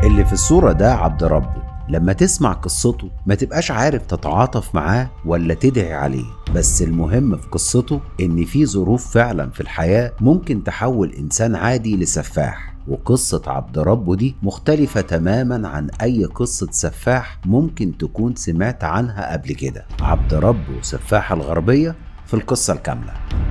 اللي في الصورة ده عبد ربه لما تسمع قصته ما تبقاش عارف تتعاطف معاه ولا تدعي عليه بس المهم في قصته ان في ظروف فعلا في الحياة ممكن تحول انسان عادي لسفاح وقصة عبد ربه دي مختلفة تماما عن أي قصة سفاح ممكن تكون سمعت عنها قبل كده عبد ربه سفاح الغربية في القصة الكاملة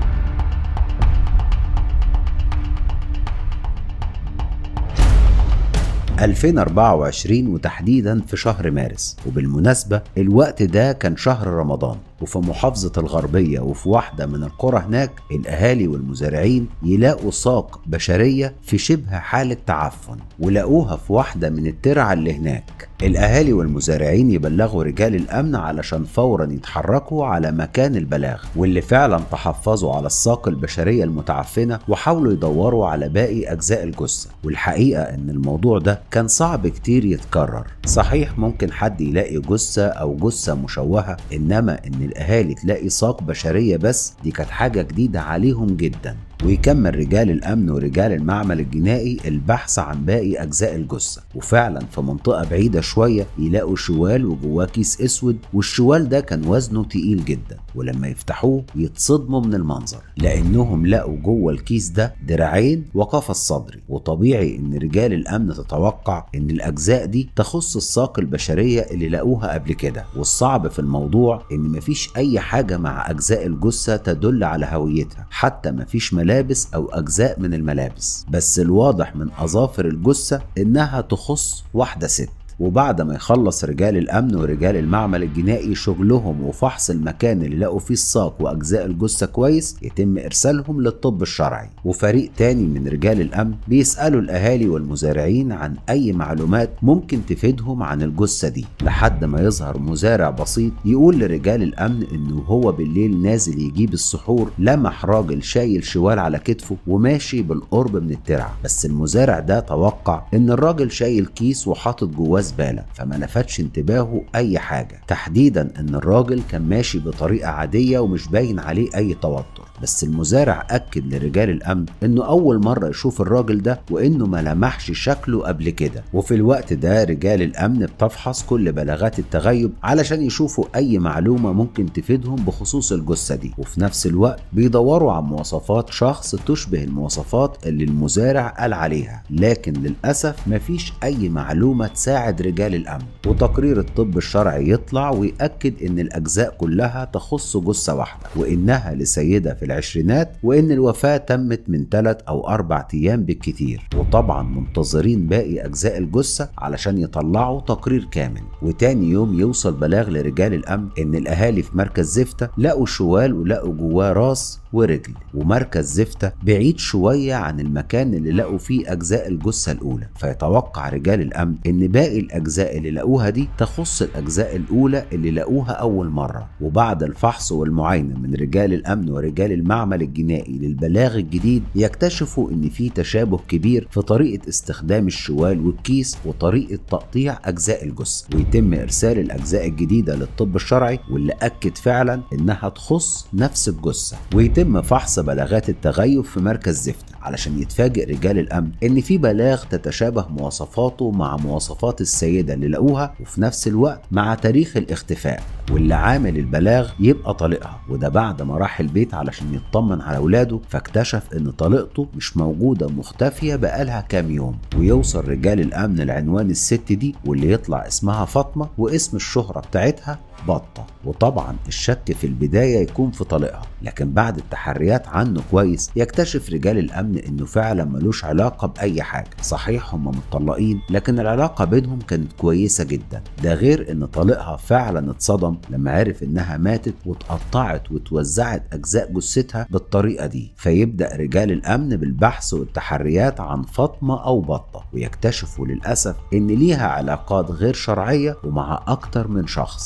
...2024 وتحديدا في شهر مارس وبالمناسبة الوقت ده كان شهر رمضان وفي محافظة الغربية وفي واحدة من القرى هناك الأهالي والمزارعين يلاقوا ساق بشرية في شبه حالة تعفن ولقوها في واحدة من الترع اللي هناك الأهالي والمزارعين يبلغوا رجال الأمن علشان فورا يتحركوا على مكان البلاغ واللي فعلا تحفظوا على الساق البشرية المتعفنة وحاولوا يدوروا على باقي أجزاء الجثة والحقيقة إن الموضوع ده كان صعب كتير يتكرر صحيح ممكن حد يلاقي جثة أو جثة مشوهة إنما إن الأهالي تلاقي ساق بشرية بس دي كانت حاجة جديدة عليهم جدا ويكمل رجال الأمن ورجال المعمل الجنائي البحث عن باقي أجزاء الجثة وفعلا في منطقة بعيدة شوية يلاقوا شوال وجواه كيس أسود والشوال ده كان وزنه تقيل جدا ولما يفتحوه يتصدموا من المنظر لأنهم لقوا جوه الكيس ده دراعين وقفص صدري وطبيعي إن رجال الأمن تتوقع إن الأجزاء دي تخص الساق البشرية اللي لقوها قبل كده والصعب في الموضوع إن مفيش أي حاجة مع أجزاء الجثة تدل على هويتها حتى مفيش ملابس أو أجزاء من الملابس بس الواضح من أظافر الجثة إنها تخص واحدة ست وبعد ما يخلص رجال الامن ورجال المعمل الجنائي شغلهم وفحص المكان اللي لقوا فيه الساق واجزاء الجثه كويس يتم ارسالهم للطب الشرعي وفريق تاني من رجال الامن بيسالوا الاهالي والمزارعين عن اي معلومات ممكن تفيدهم عن الجثه دي لحد ما يظهر مزارع بسيط يقول لرجال الامن انه هو بالليل نازل يجيب السحور لمح راجل شايل شوال على كتفه وماشي بالقرب من الترعه بس المزارع ده توقع ان الراجل شايل كيس وحاطط جواه زباله فما لفتش انتباهه اي حاجه تحديدا ان الراجل كان ماشي بطريقه عاديه ومش باين عليه اي توتر بس المزارع اكد لرجال الامن انه اول مره يشوف الراجل ده وانه ما لمحش شكله قبل كده وفي الوقت ده رجال الامن بتفحص كل بلاغات التغيب علشان يشوفوا اي معلومه ممكن تفيدهم بخصوص الجثه دي وفي نفس الوقت بيدوروا عن مواصفات شخص تشبه المواصفات اللي المزارع قال عليها لكن للاسف مفيش اي معلومه تساعد رجال الامن وتقرير الطب الشرعي يطلع ويأكد ان الاجزاء كلها تخص جثه واحده وانها لسيده في العشرينات وان الوفاه تمت من ثلاث او اربع ايام بالكتير وطبعا منتظرين باقي اجزاء الجثه علشان يطلعوا تقرير كامل وتاني يوم يوصل بلاغ لرجال الامن ان الاهالي في مركز زفته لقوا شوال ولقوا جواه راس ورجل ومركز زفته بعيد شويه عن المكان اللي لقوا فيه اجزاء الجثه الاولى فيتوقع رجال الامن ان باقي الاجزاء اللي لقوها دي تخص الاجزاء الاولى اللي لقوها اول مره وبعد الفحص والمعاينه من رجال الامن ورجال المعمل الجنائي للبلاغ الجديد يكتشفوا ان في تشابه كبير في طريقه استخدام الشوال والكيس وطريقه تقطيع اجزاء الجثه ويتم ارسال الاجزاء الجديده للطب الشرعي واللي اكد فعلا انها تخص نفس الجثه ويتم فحص بلاغات التغيب في مركز زفته علشان يتفاجئ رجال الامن ان في بلاغ تتشابه مواصفاته مع مواصفات السيده اللي لقوها وفي نفس الوقت مع تاريخ الاختفاء واللي عامل البلاغ يبقى طليقها وده بعد ما راح البيت علشان يطمن على اولاده فاكتشف ان طليقته مش موجوده مختفيه بقالها كام يوم ويوصل رجال الامن لعنوان الست دي واللي يطلع اسمها فاطمه واسم الشهره بتاعتها بطه وطبعا الشك في البدايه يكون في طليقها لكن بعد التحريات عنه كويس يكتشف رجال الامن انه فعلا ملوش علاقه باي حاجه صحيح هم متطلقين لكن العلاقه بينهم كانت كويسه جدا ده غير ان طليقها فعلا اتصدم لما عرف انها ماتت واتقطعت واتوزعت اجزاء جثتها بالطريقه دي فيبدا رجال الامن بالبحث والتحريات عن فاطمه او بطه ويكتشفوا للاسف ان ليها علاقات غير شرعيه ومع اكتر من شخص ولل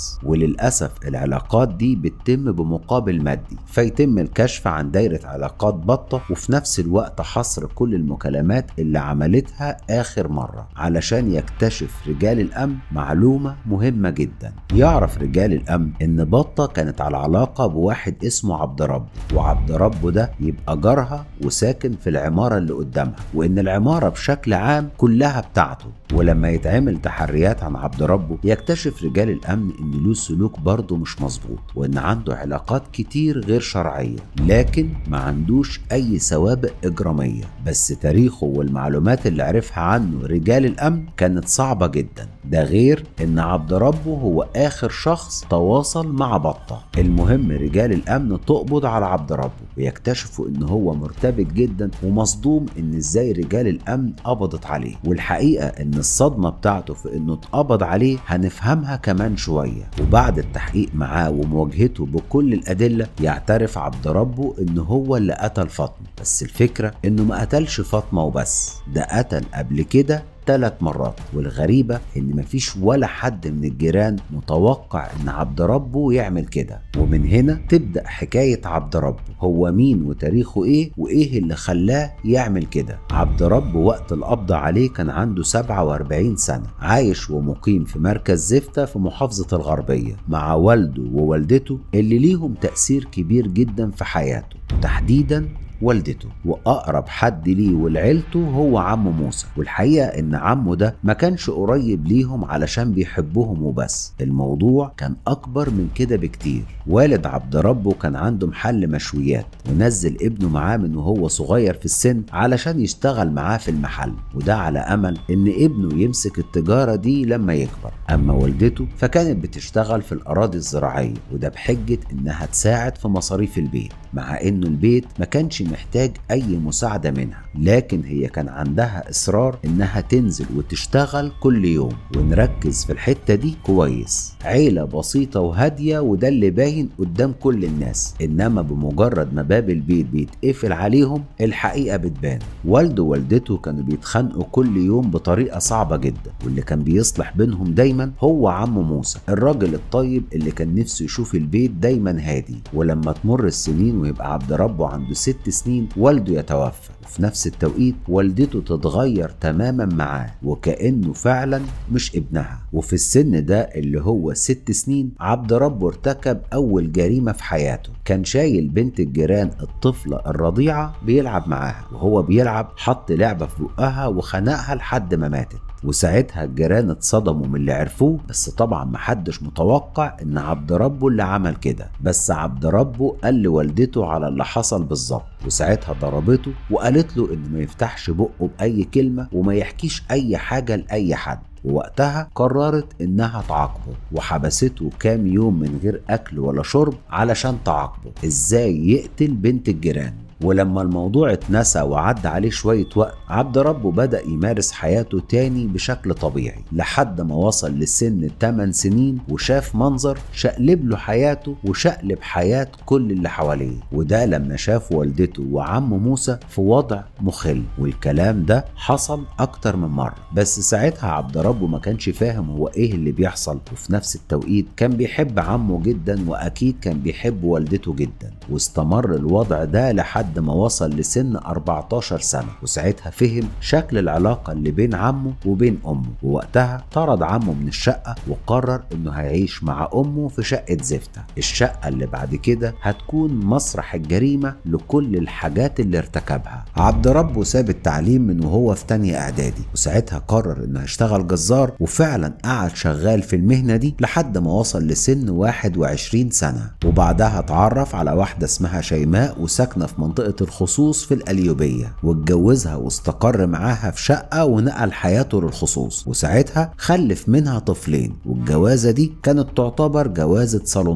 وللأسف العلاقات دي بتتم بمقابل مادي فيتم الكشف عن دايرة علاقات بطة وفي نفس الوقت حصر كل المكالمات اللي عملتها آخر مرة علشان يكتشف رجال الأمن معلومة مهمة جدا يعرف رجال الأمن إن بطة كانت على علاقة بواحد اسمه عبد رب وعبد رب ده يبقى جارها وساكن في العمارة اللي قدامها وإن العمارة بشكل عام كلها بتاعته ولما يتعمل تحريات عن عبد ربه يكتشف رجال الأمن إن له سلوك برضه مش مظبوط وإن عنده علاقات كتير غير شرعية لكن ما عندوش أي سوابق إجرامية بس تاريخه والمعلومات اللي عرفها عنه رجال الأمن كانت صعبة جدا ده غير إن عبد ربه هو آخر شخص تواصل مع بطة المهم رجال الأمن تقبض على عبد ربه ويكتشفوا إن هو مرتبك جدا ومصدوم إن إزاي رجال الأمن قبضت عليه والحقيقة إن الصدمة بتاعته في إنه اتقبض عليه هنفهمها كمان شوية وبعد التحقيق معاه ومواجهته بكل الأدلة يعترف عبد ربه إن هو اللي قتل فاطمة بس الفكرة إنه ما قتلش فاطمة وبس ده قتل قبل كده ثلاث مرات والغريبة ان مفيش ولا حد من الجيران متوقع ان عبد ربه يعمل كده ومن هنا تبدأ حكاية عبد ربه هو مين وتاريخه ايه وايه اللي خلاه يعمل كده عبد ربه وقت القبض عليه كان عنده 47 سنة عايش ومقيم في مركز زفتة في محافظة الغربية مع والده ووالدته اللي ليهم تأثير كبير جدا في حياته تحديدا والدته واقرب حد ليه ولعيلته هو عمه موسى والحقيقه ان عمه ده ما كانش قريب ليهم علشان بيحبهم وبس الموضوع كان اكبر من كده بكتير والد عبد ربه كان عنده محل مشويات ونزل ابنه معاه من وهو صغير في السن علشان يشتغل معاه في المحل وده على امل ان ابنه يمسك التجاره دي لما يكبر اما والدته فكانت بتشتغل في الاراضي الزراعيه وده بحجه انها تساعد في مصاريف البيت مع انه البيت ما كانش محتاج اي مساعده منها لكن هي كان عندها اصرار انها تنزل وتشتغل كل يوم ونركز في الحته دي كويس عيله بسيطه وهاديه وده اللي باين قدام كل الناس انما بمجرد ما باب البيت بيتقفل عليهم الحقيقه بتبان والده ووالدته كانوا بيتخانقوا كل يوم بطريقه صعبه جدا واللي كان بيصلح بينهم دايما هو عم موسى الراجل الطيب اللي كان نفسه يشوف البيت دايما هادي ولما تمر السنين ويبقى عبد ربه عنده ست سنين والده يتوفى وفي نفس التوقيت والدته تتغير تماما معاه وكأنه فعلا مش ابنها وفي السن ده اللي هو ست سنين عبد ربه ارتكب أول جريمة في حياته كان شايل بنت الجيران الطفلة الرضيعة بيلعب معاها وهو بيلعب حط لعبة في بقها وخنقها لحد ما ماتت وساعتها الجيران اتصدموا من اللي عرفوه بس طبعا محدش متوقع ان عبد ربه اللي عمل كده بس عبد ربه قال لوالدته على اللي حصل بالظبط وساعتها ضربته وقالت له ان ما يفتحش بقه باي كلمه وما يحكيش اي حاجه لاي حد ووقتها قررت انها تعاقبه وحبسته كام يوم من غير اكل ولا شرب علشان تعاقبه ازاي يقتل بنت الجيران ولما الموضوع اتنسى وعدى عليه شوية وقت عبد ربه بدأ يمارس حياته تاني بشكل طبيعي لحد ما وصل لسن 8 سنين وشاف منظر شقلب له حياته وشقلب حياة كل اللي حواليه وده لما شاف والدته وعمه موسى في وضع مخل والكلام ده حصل أكتر من مرة بس ساعتها عبد ربه ما كانش فاهم هو إيه اللي بيحصل وفي نفس التوقيت كان بيحب عمه جدا وأكيد كان بيحب والدته جدا واستمر الوضع ده لحد لحد ما وصل لسن 14 سنة وساعتها فهم شكل العلاقة اللي بين عمه وبين أمه ووقتها طرد عمه من الشقة وقرر إنه هيعيش مع أمه في شقة زفتة الشقة اللي بعد كده هتكون مسرح الجريمة لكل الحاجات اللي ارتكبها عبد ربه ساب التعليم من وهو في تانية إعدادي وساعتها قرر إنه هيشتغل جزار وفعلا قعد شغال في المهنة دي لحد ما وصل لسن 21 سنة وبعدها اتعرف على واحدة اسمها شيماء وساكنة في منطقة منطقة الخصوص في القليوبية واتجوزها واستقر معاها في شقة ونقل حياته للخصوص وساعتها خلف منها طفلين والجوازة دي كانت تعتبر جوازة صالونات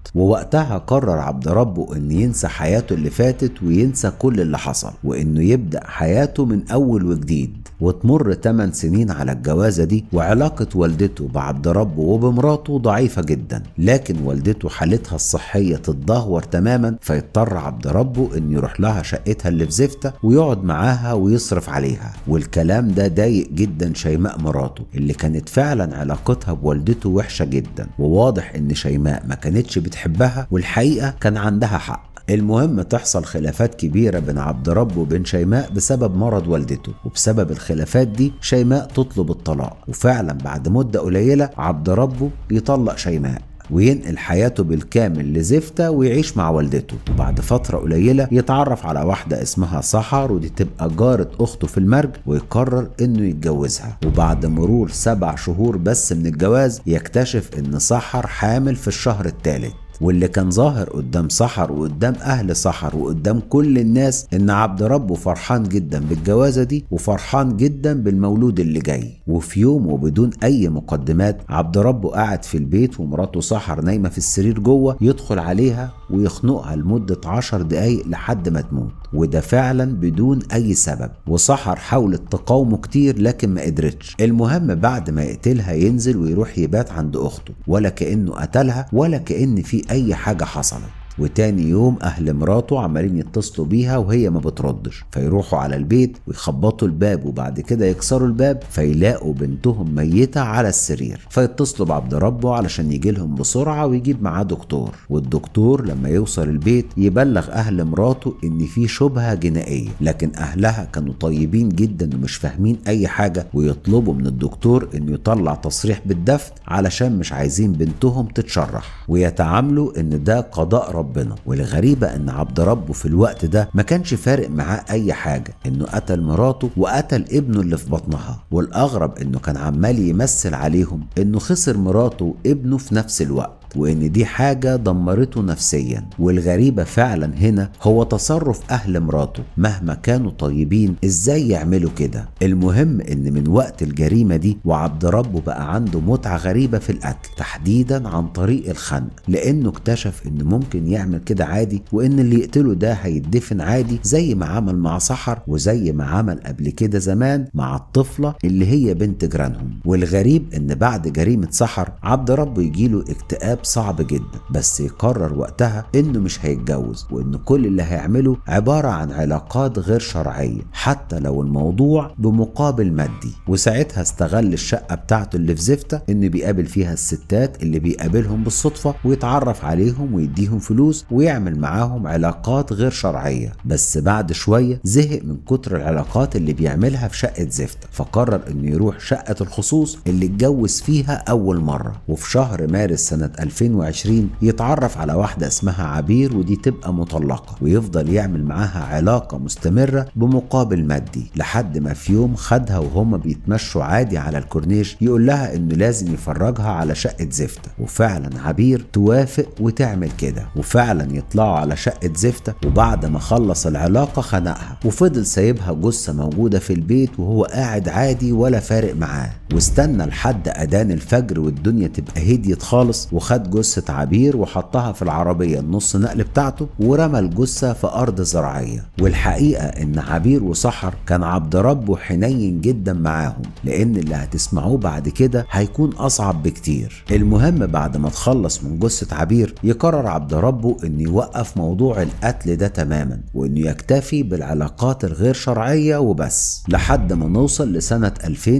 ووقتها قرر عبد ربه ان ينسى حياته اللي فاتت وينسى كل اللي حصل وانه يبدأ حياته من اول وجديد وتمر 8 سنين على الجوازة دي وعلاقة والدته بعبد ربه وبمراته ضعيفة جدا لكن والدته حالتها الصحية تتدهور تماما فيضطر عبد ربه انه يروح لها شقتها اللي في زفتة ويقعد معاها ويصرف عليها والكلام ده ضايق جدا شيماء مراته اللي كانت فعلا علاقتها بوالدته وحشة جدا وواضح ان شيماء ما كانتش بتحبها والحقيقة كان عندها حق المهم تحصل خلافات كبيرة بين عبد رب وبين شيماء بسبب مرض والدته وبسبب الخلافات دي شيماء تطلب الطلاق وفعلا بعد مدة قليلة عبد ربه يطلق شيماء وينقل حياته بالكامل لزفتة ويعيش مع والدته وبعد فترة قليلة يتعرف على واحدة اسمها سحر ودي تبقى جارة أخته في المرج ويقرر إنه يتجوزها وبعد مرور سبع شهور بس من الجواز يكتشف إن سحر حامل في الشهر الثالث واللي كان ظاهر قدام سحر وقدام اهل سحر وقدام كل الناس ان عبد ربه فرحان جدا بالجوازه دي وفرحان جدا بالمولود اللي جاي وفي يوم وبدون اي مقدمات عبد ربه قاعد في البيت ومراته سحر نايمه في السرير جوه يدخل عليها ويخنقها لمده عشر دقايق لحد ما تموت وده فعلا بدون اي سبب وسحر حاولت تقاومه كتير لكن ما قدرتش المهم بعد ما يقتلها ينزل ويروح يبات عند اخته ولا كانه قتلها ولا كان في اي حاجه حصلت وتاني يوم اهل مراته عمالين يتصلوا بيها وهي ما بتردش فيروحوا على البيت ويخبطوا الباب وبعد كده يكسروا الباب فيلاقوا بنتهم ميتة على السرير فيتصلوا بعبد ربه علشان يجي لهم بسرعة ويجيب معاه دكتور والدكتور لما يوصل البيت يبلغ اهل مراته ان في شبهة جنائية لكن اهلها كانوا طيبين جدا ومش فاهمين اي حاجة ويطلبوا من الدكتور انه يطلع تصريح بالدفن علشان مش عايزين بنتهم تتشرح ويتعاملوا ان ده قضاء رب ربنا والغريبة ان عبد ربه في الوقت ده ما كانش فارق معاه اي حاجة انه قتل مراته وقتل ابنه اللي في بطنها والاغرب انه كان عمال يمثل عليهم انه خسر مراته وابنه في نفس الوقت وان دي حاجة دمرته نفسيا والغريبة فعلا هنا هو تصرف اهل مراته مهما كانوا طيبين ازاي يعملوا كده المهم ان من وقت الجريمة دي وعبد ربه بقى عنده متعة غريبة في القتل تحديدا عن طريق الخنق لانه اكتشف انه ممكن يعمل كده عادي وان اللي يقتله ده هيدفن عادي زي ما عمل مع سحر وزي ما عمل قبل كده زمان مع الطفلة اللي هي بنت جيرانهم والغريب ان بعد جريمة سحر عبد ربه يجيله اكتئاب صعب جدا بس يقرر وقتها انه مش هيتجوز وان كل اللي هيعمله عبارة عن علاقات غير شرعية حتى لو الموضوع بمقابل مادي وساعتها استغل الشقة بتاعته اللي في زفتة انه بيقابل فيها الستات اللي بيقابلهم بالصدفة ويتعرف عليهم ويديهم فلوس ويعمل معاهم علاقات غير شرعية بس بعد شوية زهق من كتر العلاقات اللي بيعملها في شقة زفتة فقرر انه يروح شقة الخصوص اللي اتجوز فيها اول مرة وفي شهر مارس سنة 2020 يتعرف على واحدة اسمها عبير ودي تبقى مطلقة ويفضل يعمل معاها علاقة مستمرة بمقابل مادي لحد ما في يوم خدها وهما بيتمشوا عادي على الكورنيش يقول لها انه لازم يفرجها على شقة زفتة وفعلا عبير توافق وتعمل كده وفعلا يطلعوا على شقة زفتة وبعد ما خلص العلاقة خنقها وفضل سايبها جثة موجودة في البيت وهو قاعد عادي ولا فارق معاه واستنى لحد أذان الفجر والدنيا تبقى هديت خالص وخد جثة عبير وحطها في العربية النص نقل بتاعته ورمى الجثة في أرض زراعية والحقيقة إن عبير وسحر كان عبد ربه حنين جدا معاهم لأن اللي هتسمعوه بعد كده هيكون أصعب بكتير المهم بعد ما تخلص من جثة عبير يقرر عبد ربه إنه يوقف موضوع القتل ده تماما وإنه يكتفي بالعلاقات الغير شرعية وبس لحد ما نوصل لسنة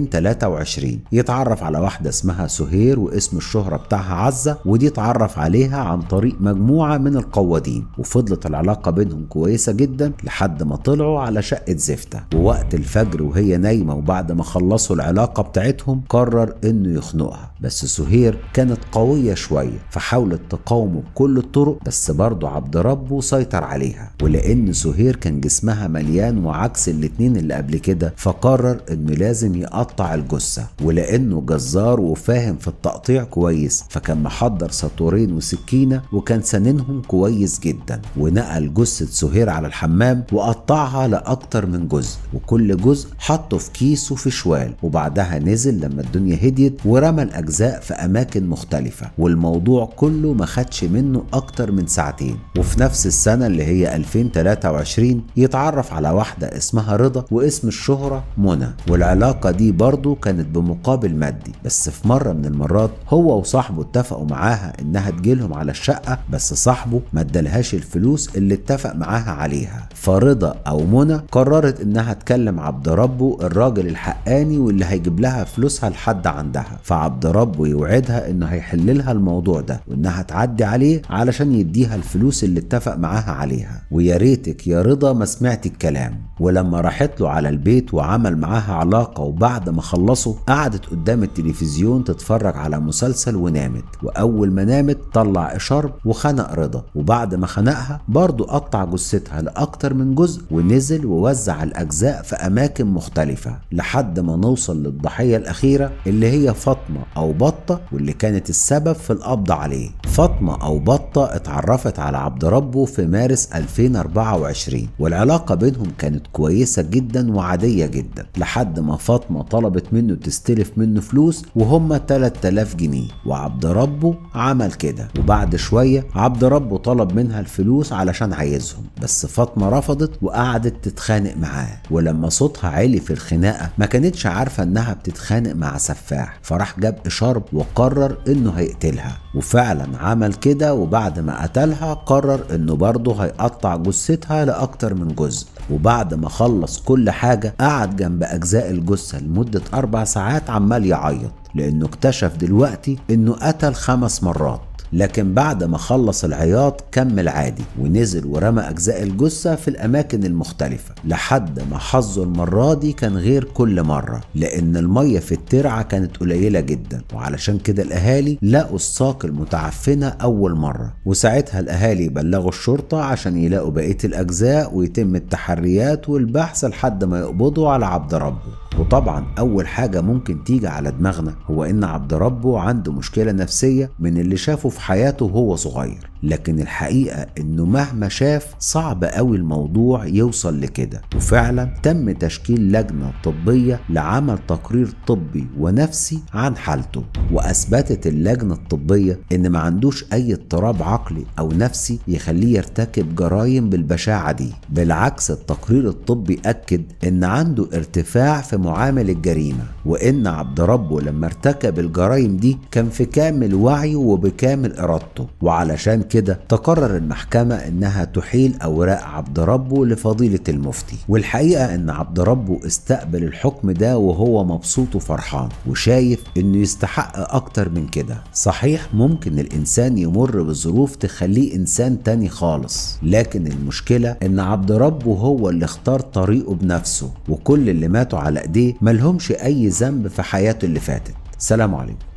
2023 يتعرف على واحدة اسمها سهير واسم الشهرة بتاعها عزة ودي اتعرف عليها عن طريق مجموعة من القوادين وفضلت العلاقة بينهم كويسة جدا لحد ما طلعوا على شقة زفتة ووقت الفجر وهي نايمة وبعد ما خلصوا العلاقة بتاعتهم قرر انه يخنقها بس سهير كانت قوية شوية فحاولت تقاومه بكل الطرق بس برضه عبد ربه سيطر عليها ولان سهير كان جسمها مليان وعكس الاتنين اللي قبل كده فقرر انه لازم يقطع الجثة ولانه جزار وفاهم في التقطيع كويس فكان محضر وحضر سطورين وسكينة وكان سننهم كويس جدا ونقل جثة سهير على الحمام وقطعها لأكتر من جزء وكل جزء حطه في كيس وفي شوال وبعدها نزل لما الدنيا هديت ورمى الأجزاء في أماكن مختلفة والموضوع كله ما خدش منه أكتر من ساعتين وفي نفس السنة اللي هي 2023 يتعرف على واحدة اسمها رضا واسم الشهرة منى والعلاقة دي برضه كانت بمقابل مادي بس في مرة من المرات هو وصاحبه اتفقوا معاها انها تجيلهم على الشقة بس صاحبه ما ادالهاش الفلوس اللي اتفق معاها عليها فرضا او منى قررت انها تكلم عبد ربه الراجل الحقاني واللي هيجيب لها فلوسها لحد عندها فعبد ربه يوعدها انه هيحل لها الموضوع ده وانها تعدي عليه علشان يديها الفلوس اللي اتفق معاها عليها ويا ريتك يا رضا ما سمعت الكلام ولما راحت له على البيت وعمل معاها علاقة وبعد ما خلصوا قعدت قدام التلفزيون تتفرج على مسلسل ونامت وأول ما نامت طلع إشارب وخنق رضا وبعد ما خنقها برضه قطع جثتها لأكتر من جزء ونزل ووزع الأجزاء في أماكن مختلفة لحد ما نوصل للضحية الأخيرة اللي هي فاطمة أو بطة واللي كانت السبب في القبض عليه فاطمة أو بطة اتعرفت على عبد ربه في مارس 2024 والعلاقة بينهم كانت كويسة جدا وعادية جدا لحد ما فاطمة طلبت منه تستلف منه فلوس وهم 3000 جنيه وعبد ربه عمل كده وبعد شوية عبد ربه طلب منها الفلوس علشان عايزهم بس فاطمة رفضت وقعدت تتخانق معاه ولما صوتها عالي في الخناقة ما كانتش عارفة انها بتتخانق مع سفاح فراح جاب إشارب وقرر انه هيقتلها وفعلا عمل كده وبعد ما قتلها قرر انه برضه هيقطع جثتها لأكتر من جزء وبعد ما خلص كل حاجة قعد جنب أجزاء الجثة لمدة أربع ساعات عمال يعيط لأنه اكتشف دلوقتي إنه قتل خمس مرات لكن بعد ما خلص العياط كمل عادي ونزل ورمى أجزاء الجثة في الأماكن المختلفة لحد ما حظه المرة دي كان غير كل مرة لأن المية في الترعة كانت قليلة جدا وعلشان كده الأهالي لقوا الساق المتعفنة أول مرة وساعتها الأهالي بلغوا الشرطة عشان يلاقوا بقية الأجزاء ويتم التحريات والبحث لحد ما يقبضوا على عبد ربه وطبعا أول حاجة ممكن تيجي على دماغنا هو إن عبد ربه عنده مشكلة نفسية من اللي شافه في حياته وهو صغير لكن الحقيقة انه مهما شاف صعب قوي الموضوع يوصل لكده وفعلا تم تشكيل لجنة طبية لعمل تقرير طبي ونفسي عن حالته واثبتت اللجنة الطبية ان ما عندوش اي اضطراب عقلي او نفسي يخليه يرتكب جرائم بالبشاعة دي بالعكس التقرير الطبي اكد ان عنده ارتفاع في معامل الجريمة وان عبد ربه لما ارتكب الجرائم دي كان في كامل وعيه وبكامل ارادته وعلشان كده تقرر المحكمة انها تحيل اوراق عبد ربه لفضيلة المفتي والحقيقة ان عبد ربه استقبل الحكم ده وهو مبسوط وفرحان وشايف انه يستحق اكتر من كده صحيح ممكن الانسان يمر بظروف تخليه انسان تاني خالص لكن المشكلة ان عبد ربه هو اللي اختار طريقه بنفسه وكل اللي ماتوا على ايديه ملهمش اي ذنب في حياته اللي فاتت سلام عليكم